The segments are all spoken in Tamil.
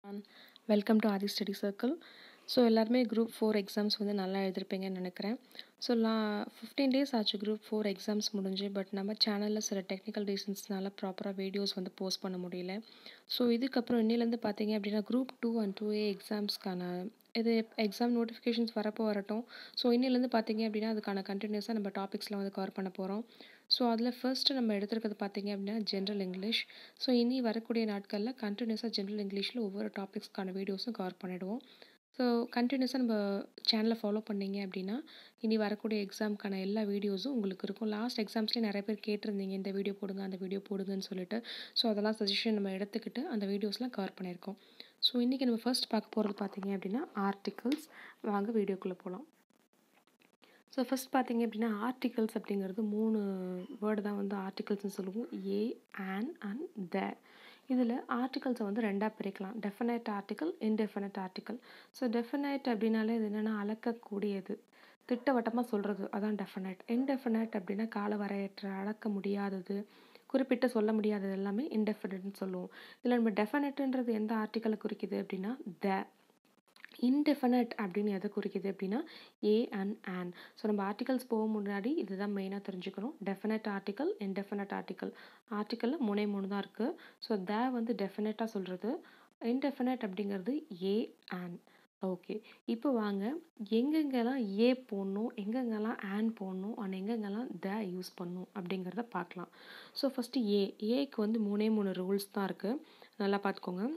welcome to Aadhi study circle so எல்லாருமே குரூப் ஃபோர் எக்ஸாம்ஸ் வந்து நல்லா எழுதிருப்பீங்கன்னு நினைக்கிறேன் ஸோ லா ஃபிஃப்டீன் டேஸ் ஆச்சு குரூப் ஃபோர் எக்ஸாம்ஸ் முடிஞ்சு பட் நம்ம சேனலில் சில டெக்னிக்கல் ரீசன்ஸ்னால ப்ராப்பராக வீடியோஸ் வந்து போஸ்ட் பண்ண முடியல ஸோ இதுக்கப்புறம் இன்னிலேருந்து பார்த்தீங்க அப்படின்னா group two and two A எக்ஸாம்ஸ்க்கான இது எக்ஸாம் நோட்டிஃபிகேஷன்ஸ் வரப்போ வரட்டும் ஸோ இன்னிலேருந்து பார்த்தீங்க அப்படின்னா அதுக்கான கண்டினியூஸாக நம்ம டாபிக்ஸ்லாம் வந்து கவர் பண்ண போகிறோம் ஸோ அதில் ஃபர்ஸ்ட்டு நம்ம எடுத்துருக்கிறது பார்த்தீங்க அப்படின்னா ஜென்ரல் இங்கிலீஷ் ஸோ இனி வரக்கூடிய நாட்களில் கண்டினியூஸாக ஜென்ரல் இங்கிலீஷில் ஒவ்வொரு டாபிக்ஸ்க்கான வீடியோஸும் கவர் பண்ணிவிடுவோம் ஸோ கண்டினியூஸாக நம்ம சேனலை ஃபாலோ பண்ணீங்க அப்படின்னா இனி வரக்கூடிய எக்ஸாமுக்கான எல்லா வீடியோஸும் உங்களுக்கு இருக்கும் லாஸ்ட் எக்ஸாம்ஸ்லேயே நிறைய பேர் கேட்டிருந்தீங்க இந்த வீடியோ போடுங்க அந்த வீடியோ போடுங்கன்னு சொல்லிட்டு ஸோ அதெல்லாம் சஜஷன் நம்ம எடுத்துக்கிட்டு அந்த வீடியோஸ்லாம் கவர் பண்ணியிருக்கோம் ஸோ இன்றைக்கி நம்ம ஃபர்ஸ்ட் பார்க்க போகிறது பார்த்தீங்க அப்படின்னா ஆர்டிகல்ஸ் வாங்க வீடியோக்குள்ளே போகலாம் ஸோ ஃபஸ்ட் பார்த்தீங்க அப்படின்னா ஆர்டிகல்ஸ் அப்படிங்கிறது மூணு வேர்டு தான் வந்து ஆர்டிகல்ஸ்னு சொல்லுவோம் ஏ ஆன் அண்ட் த இதில் ஆர்டிகல்ஸை வந்து ரெண்டாக பிரிக்கலாம் definite article indefinite article so definite அப்படின்னாலே இது என்னென்னா அளக்கக்கூடியது திட்டவட்டமாக சொல்கிறது அதான் டெஃபினைட் இன்டெஃபினைட் அப்படின்னா கால வரையற்ற அளக்க முடியாதது குறிப்பிட்டு சொல்ல முடியாதது எல்லாமே இன்டெஃபினட்னு சொல்லுவோம் இதில் நம்ம டெஃபினட்டுன்றது எந்த ஆர்டிக்கலை குறிக்குது அப்படின்னா த இன்டெஃபினட் அப்படின்னு எதை குறிக்குது அப்படின்னா ஏ அண்ட் ஆன் ஸோ நம்ம ஆர்டிகல்ஸ் போக முன்னாடி இதுதான் மெயினாக தெரிஞ்சுக்கணும் டெஃபினட் ஆர்டிக்கல் இன்டெஃபினட் ஆர்டிக்கல் ஆர்டிக்கலில் மூணே மூணு தான் இருக்குது ஸோ த வந்து டெஃபினட்டாக சொல்கிறது இன்டெஃபினட் அப்படிங்கிறது ஏ ஆன் ஓகே இப்போ வாங்க எங்கெங்கெல்லாம் ஏ போடணும் எங்கெங்கெல்லாம் ஆன் போடணும் அண்ட் எங்கெங்கெல்லாம் த யூஸ் பண்ணணும் அப்படிங்கிறத பார்க்கலாம் ஸோ ஃபஸ்ட்டு ஏ ஏக்கு வந்து மூணே மூணு ரூல்ஸ் தான் இருக்குது நல்லா பார்த்துக்கோங்க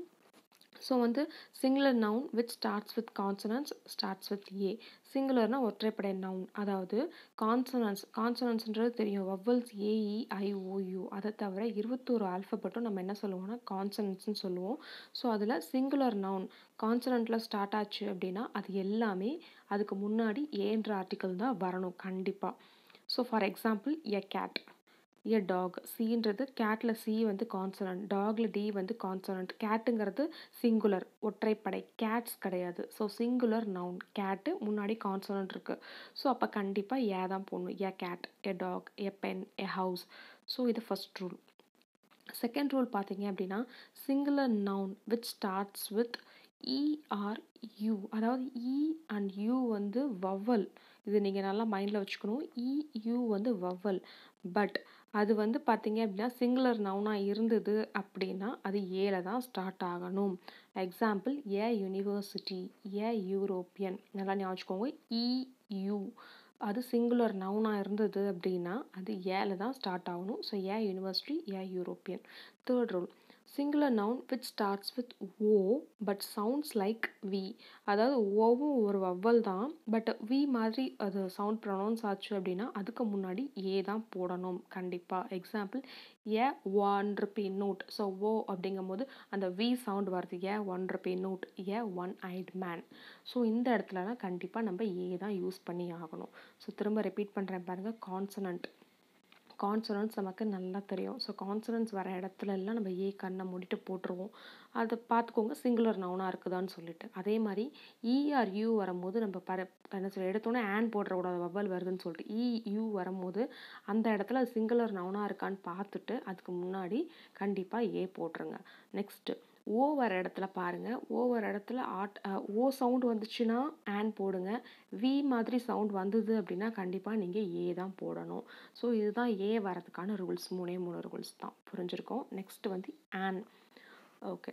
ஸோ வந்து singular noun which starts with consonants starts with A சிங்குலர்னால் ஒற்றைப்படை நவுன் அதாவது கான்சனன்ஸ் கான்சனன்ஸ்ன்றது தெரியும் வவ்வல்ஸ் ஏஇ ஐஓயு அதை தவிர இருபத்தோரு ஆல்ஃபபெட்டும் நம்ம என்ன சொல்லுவோம்னா கான்சனன்ஸ்னு சொல்லுவோம் ஸோ அதில் சிங்குலர் நவுன் கான்சனண்ட்டில் ஸ்டார்ட் ஆச்சு அப்படின்னா அது எல்லாமே அதுக்கு முன்னாடி ஏன்ற ஆர்டிக்கல் தான் வரணும் கண்டிப்பாக so for example a cat a dog சின்றது கேட்டில் சி வந்து கான்சனன்ட் டாகில் டி வந்து கான்சனன்ட் கேட்டுங்கிறது சிங்குலர் ஒற்றைப்படை கேட்ஸ் கிடையாது ஸோ சிங்குலர் நவுன் கேட்டு முன்னாடி கான்சனன்ட் இருக்குது ஸோ அப்போ கண்டிப்பாக ஏ தான் போடணும் a cat a dog a pen a house so இது ஃபஸ்ட் ரூல் செகண்ட் ரூல் பார்த்தீங்க அப்படின்னா singular noun which starts with E or U அதாவது இ அண்ட் யூ வந்து வவ்வல் இது நீங்கள் நல்லா மைண்டில் வச்சுக்கணும் இ யூ வந்து வவ்வல் பட் அது வந்து பார்த்தீங்க அப்படின்னா சிங்குலர் நவுனாக இருந்தது அப்படின்னா அது ஏல தான் ஸ்டார்ட் ஆகணும் example a university a European நல்லா ஞாபகம் வச்சுக்கோங்க இயூ அது சிங்குலர் நவுனாக இருந்தது அப்படின்னா அது ஏல தான் ஸ்டார்ட் ஆகணும் so a university a European third rule singular noun which starts with O but sounds like V அதாவது ஓவும் ஒரு வவ்வல் தான் பட் வி மாதிரி அது சவுண்ட் ப்ரொனவுன்ஸ் ஆச்சு அப்படின்னா அதுக்கு முன்னாடி ஏ தான் போடணும் கண்டிப்பாக example a one rupee note so O அப்படிங்கும்போது அந்த வி சவுண்ட் வருது a one rupee note a one eyed man so இந்த இடத்துலலாம் கண்டிப்பாக நம்ம ஏ தான் யூஸ் பண்ணி ஆகணும் ஸோ திரும்ப ரிப்பீட் பண்ணுறேன் பாருங்கள் கான்சனண்ட் கான்சனன்ஸ் நமக்கு நல்லா தெரியும் ஸோ கான்சனன்ஸ் வர இடத்துல எல்லாம் நம்ம ஏ கண்ணை மூடிட்டு போட்டுருவோம் அதை பார்த்துக்கோங்க சிங்குலர் நவுனாக இருக்குதான்னு சொல்லிட்டு அதே மாதிரி இஆர் யூ வரும்போது நம்ம பர என்ன சொல்ல எடுத்தோன்னே ஆன் போடுறக்கூடாது வவ்வல் வருதுன்னு சொல்லிட்டு இ யூ வரும்போது அந்த இடத்துல அது சிங்குலர் நவுனாக இருக்கான்னு பார்த்துட்டு அதுக்கு முன்னாடி கண்டிப்பாக ஏ போட்டுருங்க நெக்ஸ்ட்டு ஓ வர இடத்துல பாருங்கள் ஓ வர இடத்துல ஆட் ஓ சவுண்ட் வந்துச்சுன்னா ஆன் போடுங்க வி மாதிரி சவுண்ட் வந்தது அப்படின்னா கண்டிப்பாக நீங்கள் ஏ தான் போடணும் ஸோ இதுதான் ஏ வரதுக்கான ரூல்ஸ் மூணே மூணு ரூல்ஸ் தான் புரிஞ்சிருக்கோம் நெக்ஸ்ட் வந்து ஆன் ஓகே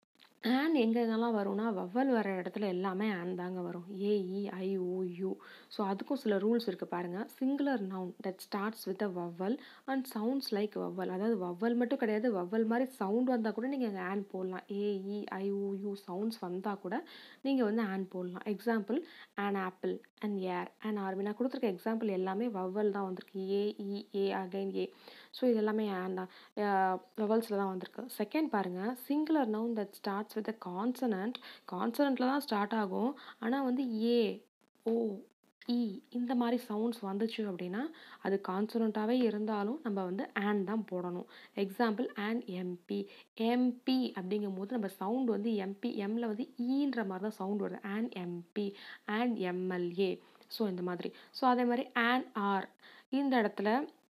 ஆன் எங்கெங்கெல்லாம் வரும்னா வவ்வல் வர இடத்துல எல்லாமே ஆன் தாங்க வரும் ஏஇ ஐஓயு ஸோ அதுக்கும் சில ரூல்ஸ் இருக்குது பாருங்கள் singular noun that starts with a vowel and sounds like vowel அதாவது வவ்வல் மட்டும் கிடையாது வவ்வல் மாதிரி சவுண்ட் வந்தால் கூட நீங்கள் அங்கே ஆன் போடலாம் ஏஇ ஐஓயு சவுண்ட்ஸ் வந்தால் கூட நீங்கள் வந்து ஆன் போடலாம் example an apple and air and army நான் கொடுத்துருக்க எக்ஸாம்பிள் எல்லாமே வவ்வல் தான் வந்திருக்கு A E A again A so இது எல்லாமே ஆன் தான் வவல்ஸில் தான் வந்திருக்கு செகண்ட் பாருங்கள் singular noun that starts with a consonant கான்சனண்ட்டில் தான் ஸ்டார்ட் ஆகும் ஆனால் வந்து ஏ ஓ இ இந்த மாதிரி சவுண்ட்ஸ் வந்துச்சு அப்படின்னா அது கான்சனண்ட்டாகவே இருந்தாலும் நம்ம வந்து ஆன் தான் போடணும் எக்ஸாம்பிள் ஆன் எம்பி எம்பி அப்படிங்கும் போது நம்ம சவுண்ட் வந்து எம்பி எம்மில் வந்து ஈன்ற மாதிரி தான் சவுண்ட் வருது an MP an MLA so இந்த மாதிரி ஸோ அதே மாதிரி ஆன் ஆர் இந்த இடத்துல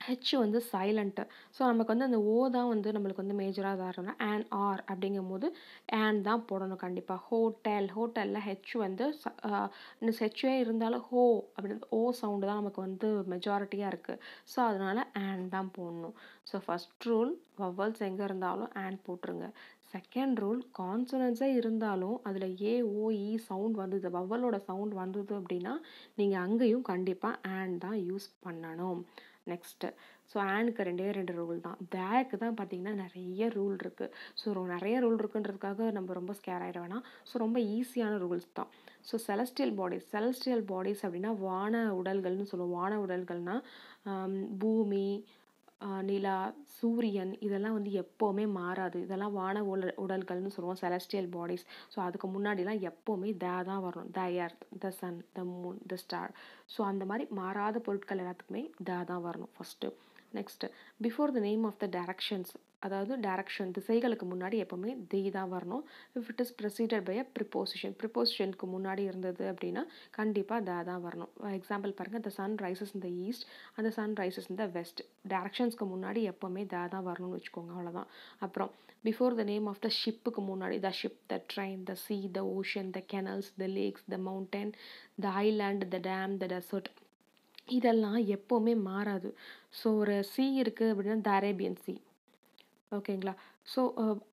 ஹெச் வந்து சைலண்ட்டு ஸோ நமக்கு வந்து அந்த ஓ தான் வந்து நம்மளுக்கு வந்து மேஜராக இதாக இருக்கணும் ஆன் ஆர் அப்படிங்கும்போது ஆன் தான் போடணும் கண்டிப்பாக ஹோட்டல் ஹோட்டலில் ஹெச் வந்து இந்த ஹெச்ஏ இருந்தாலும் ஹோ அப்படின்னு ஓ சவுண்டு தான் நமக்கு வந்து மெஜாரிட்டியாக இருக்குது ஸோ அதனால் ஆன் தான் போடணும் ஸோ ஃபஸ்ட் ரூல் வவல்ஸ் எங்கே இருந்தாலும் ஆன் போட்டுருங்க செகண்ட் ரூல் கான்சனன்ஸே இருந்தாலும் அதில் ஏ ஓ இ சவுண்ட் வந்தது வவலோட சவுண்ட் வந்தது அப்படின்னா நீங்கள் அங்கேயும் கண்டிப்பாக ஆன் தான் யூஸ் பண்ணணும் நெக்ஸ்ட்டு ஸோ ஆனுக்கு ரெண்டே ரெண்டு ரூல் தான் தேக்கு தான் பார்த்தீங்கன்னா நிறைய ரூல் இருக்குது ஸோ நிறைய ரூல் இருக்குன்றதுக்காக நம்ம ரொம்ப ஸ்கேர் ஆகிட வேணாம் ஸோ ரொம்ப ஈஸியான ரூல்ஸ் தான் so celestial bodies celestial bodies அப்படின்னா வான உடல்கள்னு சொல்லுவோம் வான உடல்கள்னால் பூமி நிலா சூரியன் இதெல்லாம் வந்து எப்போவுமே மாறாது இதெல்லாம் வான உடல் உடல்கள்னு சொல்லுவோம் செலஸ்டியல் பாடிஸ் ஸோ அதுக்கு முன்னாடிலாம் எப்போவுமே த தான் வரணும் the earth the sun the moon the star so அந்த மாதிரி மாறாத பொருட்கள் எல்லாத்துக்குமே த தான் வரணும் first next before the name of the directions அதாவது டைரக்ஷன் திசைகளுக்கு முன்னாடி எப்போவுமே தி தான் வரணும் if it is preceded by a preposition ப்ரிப்போசிஷனுக்கு முன்னாடி இருந்தது அப்படின்னா கண்டிப்பாக த தான் வரணும் எக்ஸாம்பிள் பாருங்கள் the sun rises in the east அந்த sun rises in the west டைரக்ஷன்ஸ்க்கு முன்னாடி எப்போவுமே த தான் வரணும்னு வச்சுக்கோங்க அவ்வளோதான் அப்புறம் before the name of the ஷிப்புக்கு முன்னாடி the ship the train the sea the ocean the canals the lakes the mountain the island the dam the desert இதெல்லாம் எப்போவுமே மாறாது ஸோ ஒரு சி இருக்குது அப்படின்னா த அரேபியன் சி ஓகேங்களா so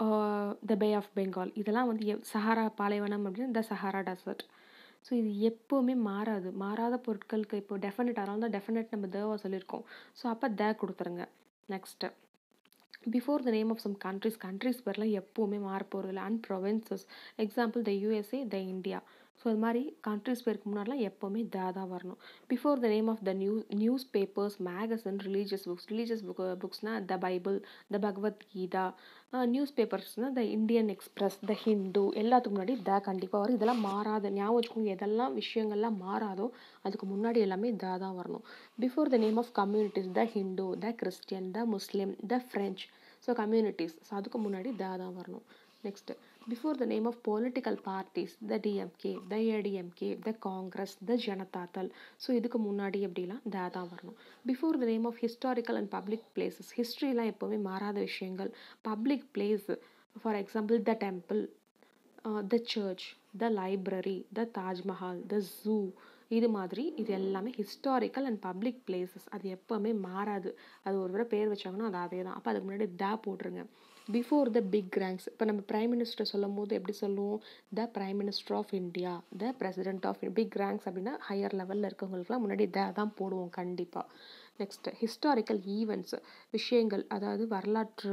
the bay of Bengal இதெல்லாம் வந்து எப் சஹாரா பாலைவனம் அப்படின்னா த சஹாரா டெசர்ட் ஸோ இது எப்போவுமே மாறாது மாறாத பொருட்களுக்கு இப்போ டெஃபினட் அதனால தான் டெஃபினட் நம்ம தேவா சொல்லியிருக்கோம் ஸோ அப்போ த கொடுத்துருங்க next before the name of some countries countries பேர்லாம் எப்போவுமே மாற போகிறதில்ல and provinces example the USA the India so அது மாதிரி கண்ட்ரிஸ் பேருக்கு முன்னாடிலாம் எப்போவுமே த தான் வரணும் before the name of the new newspapers magazine religious books religious book புக்ஸ்னால் the Bible the Bhagavad Gita news பேப்பர்ஸ்னால் the Indian Express the Hindu எல்லாத்துக்கு முன்னாடி த கண்டிப்பாக வரும் இதெல்லாம் மாறாத ஞாபகம் வச்சுக்கோங்க எதெல்லாம் விஷயங்கள்லாம் மாறாதோ அதுக்கு முன்னாடி எல்லாமே த தான் வரணும் before the name of communities the Hindu the Christian the Muslim the French so communities so அதுக்கு முன்னாடி த தான் வரணும் next before the name of political parties the DMK the ADMK the Congress the Janata Dal so இதுக்கு முன்னாடி அப்படிலாம் த தான் வரணும் before the name of historical and public places ஹிஸ்ட்ரிலாம் எப்போவுமே மாறாத விஷயங்கள் public place for example the temple the church the library the Taj Mahal the zoo இது மாதிரி இது எல்லாமே ஹிஸ்டாரிக்கல் அண்ட் பப்ளிக் பிளேசஸ் அது எப்போவுமே மாறாது அது ஒரு தடவை பேர் வச்சாங்கன்னா அது அதே தான் அப்போ அதுக்கு முன்னாடி த போட்டுருங்க பிஃபோர் த பிக் ரேங்க்ஸ் இப்போ நம்ம பிரைம் மினிஸ்டர் சொல்லும் போது எப்படி சொல்லுவோம் the prime minister of India the president of big ranks அப்படின்னா ஹையர் லெவலில் இருக்கவங்களுக்குலாம் முன்னாடி த தான் போடுவோம் கண்டிப்பாக நெக்ஸ்ட்டு ஹிஸ்டாரிக்கல் ஈவெண்ட்ஸ் விஷயங்கள் அதாவது வரலாற்று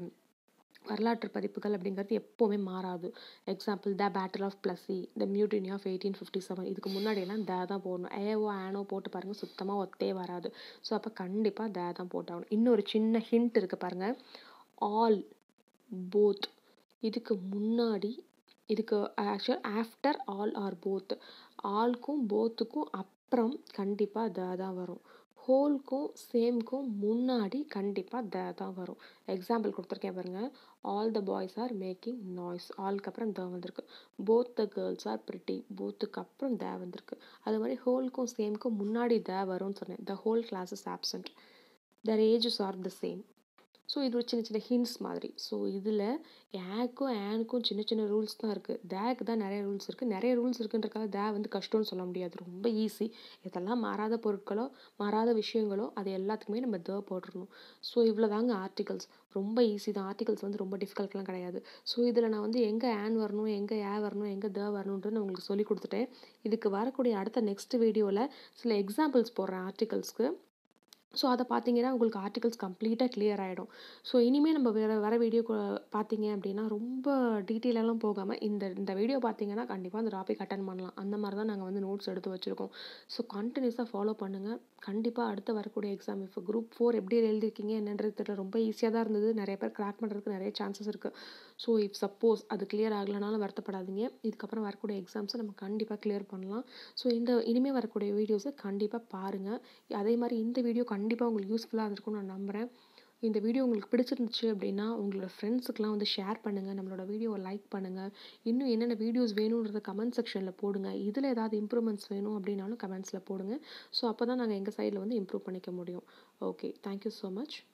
வரலாற்று பதிப்புகள் அப்படிங்கிறது எப்போவுமே மாறாது example the battle of Plassey the mutiny of eighteen fifty seven இதுக்கு முன்னாடியெல்லாம் த தான் போடணும் ஏவோ ஆனோ போட்டு பாருங்கள் சுத்தமாக ஒத்தே வராது ஸோ அப்போ கண்டிப்பாக த தான் போட்டாகணும் இன்னொரு சின்ன ஹிண்ட் இருக்குது பாருங்கள் ஆல் போத் இதுக்கு முன்னாடி இதுக்கு actual after all or both ஆல்க்கும் போத்துக்கும் அப்புறம் கண்டிப்பாக த தான் வரும் ஹோல்க்கும் சேம்க்கும் முன்னாடி கண்டிப்பாக த தான் வரும் எக்ஸாம்பிள் கொடுத்துருக்கேன் பாருங்கள் all the boys are making noise ஆல்க்கு அப்புறம் த வந்திருக்கு both the girls are pretty போத்துக்கு அப்புறம் த வந்திருக்கு அது மாதிரி ஹோல்க்கும் சேம்க்கும் முன்னாடி த வரும்னு சொன்னேன் the whole class is absent their ages are the same so இது ஒரு சின்ன சின்ன ஹிண்ட்ஸ் மாதிரி ஸோ இதில் ஏக்கும் ஏனுக்கும் சின்ன சின்ன ரூல்ஸ் தான் இருக்குது தேக்கு தான் நிறைய ரூல்ஸ் இருக்குது நிறைய ரூல்ஸ் இருக்குன்றக்காக தே வந்து கஷ்டம்னு சொல்ல முடியாது ரொம்ப ஈஸி இதெல்லாம் மாறாத பொருட்களோ மாறாத விஷயங்களோ அது எல்லாத்துக்குமே நம்ம த போட்டுடணும் ஸோ இவ்வளோ தாங்க ஆர்டிகல்ஸ் ரொம்ப ஈஸி தான் ஆர்டிகல்ஸ் வந்து ரொம்ப டிஃபிகல்ட்லாம் கிடையாது ஸோ இதில் நான் வந்து எங்கே ஆன் வரணும் எங்கே ஏ வரணும் எங்கே த வரணுன்றது நான் உங்களுக்கு சொல்லி கொடுத்துட்டேன் இதுக்கு வரக்கூடிய அடுத்த நெக்ஸ்ட் வீடியோவில் சில எக்ஸாம்பிள்ஸ் போடுறேன் ஆர்டிகல்ஸ்க்கு ஸோ அதை பார்த்தீங்கன்னா உங்களுக்கு ஆர்டிகல்ஸ் கம்ப்ளீட்டாக கிளியர் ஆகிடும் ஸோ இனிமேல் நம்ம வேறு வர வீடியோ பார்த்தீங்க அப்படின்னா ரொம்ப டீட்டெயிலெல்லாம் போகாமல் இந்த இந்த வீடியோ பார்த்தீங்கன்னா கண்டிப்பாக அந்த டாபிக் அட்டன் பண்ணலாம் அந்த மாதிரி தான் நாங்கள் வந்து நோட்ஸ் எடுத்து வச்சுருக்கோம் ஸோ கண்டினியூஸாக ஃபாலோ பண்ணுங்கள் கண்டிப்பாக அடுத்து வரக்கூடிய எக்ஸாம் இப்போ குரூப் ஃபோர் எப்படி எழுதிருக்கீங்க என்னன்றது தெரியல ரொம்ப ஈஸியாக தான் இருந்தது நிறைய பேர் கிராக் பண்ணுறதுக்கு நிறைய சான்சஸ் இருக்குது ஸோ இஃப் சப்போஸ் அது கிளியர் ஆகலைனாலும் வருத்தப்படாதீங்க இதுக்கப்புறம் வரக்கூடிய எக்ஸாம்ஸை நம்ம கண்டிப்பாக கிளியர் பண்ணலாம் ஸோ இந்த இனிமேல் வரக்கூடிய வீடியோஸை கண்டிப்பாக பாருங்கள் அதே மாதிரி இந்த வீடியோ கண்டிப்பாக உங்களுக்கு யூஸ்ஃபுல்லாக இருக்கும்னு நான் நம்புகிறேன் இந்த வீடியோ உங்களுக்கு பிடிச்சிருந்துச்சு அப்படின்னா உங்களோட ஃப்ரெண்ட்ஸுக்கெலாம் வந்து ஷேர் பண்ணுங்கள் நம்மளோட வீடியோவை லைக் பண்ணுங்கள் இன்னும் என்னென்ன வீடியோஸ் வேணுன்றத கமெண்ட் செக்ஷனில் போடுங்க இதில் ஏதாவது இம்ப்ரூவ்மெண்ட்ஸ் வேணும் அப்படின்னாலும் கமெண்ட்ஸில் போடுங்க ஸோ அப்போ தான் நாங்கள் எங்கள் சைடில் வந்து இம்ப்ரூவ் பண்ணிக்க முடியும் ஓகே தேங்க்யூ ஸோ மச்